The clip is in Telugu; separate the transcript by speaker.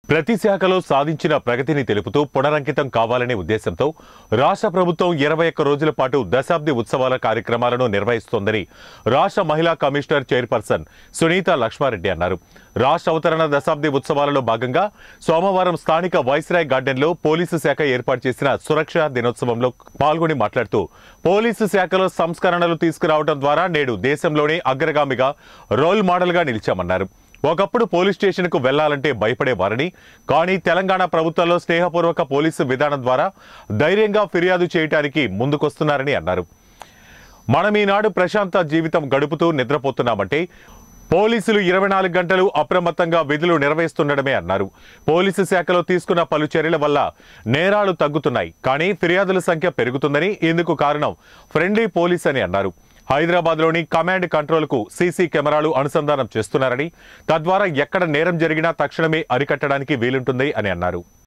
Speaker 1: ప్రతి శాఖలో సాధించిన ప్రగతిని తెలుపుతూ పునరంకితం కావాలనే ఉద్దేశంతో రాష్ట్ర ప్రభుత్వం ఇరవై ఒక్క రోజుల పాటు దశాబ్ది ఉత్సవాల కార్యక్రమాలను నిర్వహిస్తోందని రాష్ట్ర మహిళా కమిషనర్ చైర్పర్సన్ సునీత లక్ష్మారెడ్డి అన్నారు రాష్ట్ర అవతరణ దశాబ్ది ఉత్సవాలలో భాగంగా సోమవారం స్థానిక వైస్రాయ్ గార్డెన్లో పోలీసు శాఖ ఏర్పాటు చేసిన సురక్ష దినోత్సవంలో పాల్గొని మాట్లాడుతూ పోలీసు శాఖలో సంస్కరణలు తీసుకురావడం ద్వారా నేడు దేశంలోనే అగ్రగామిగా రోల్ మోడల్గా నిలిచామన్నారు ఒకప్పుడు పోలీస్ స్టేషన్కు వెళ్లాలంటే భయపడేవారని కానీ తెలంగాణ ప్రభుత్వంలో స్నేహపూర్వక పోలీసు విధానం ద్వారా ధైర్యంగా ఫిర్యాదు చేయడానికి ముందుకొస్తున్నారని అన్నారు మనం ఈనాడు ప్రశాంత జీవితం గడుపుతూ నిద్రపోతున్నామంటే పోలీసులు ఇరవై నాలుగు గంటలు అప్రమత్తంగా విధులు నిర్వహిస్తుండడమే అన్నారు పోలీసు శాఖలో తీసుకున్న పలు చర్యల వల్ల నేరాలు తగ్గుతున్నాయి కానీ ఫిర్యాదుల సంఖ్య పెరుగుతుందని ఇందుకు కారణం ఫ్రెండ్లీ పోలీస్ అని అన్నారు హైదరాబాద్లోని కమాండ్ కంట్రోల్కు సీసీ కెమెరాలు అనుసంధానం చేస్తున్నారని తద్వారా ఎక్కడ నేరం జరిగినా తక్షణమే అరికట్టడానికి వీలుంటుంది అని అన్నారు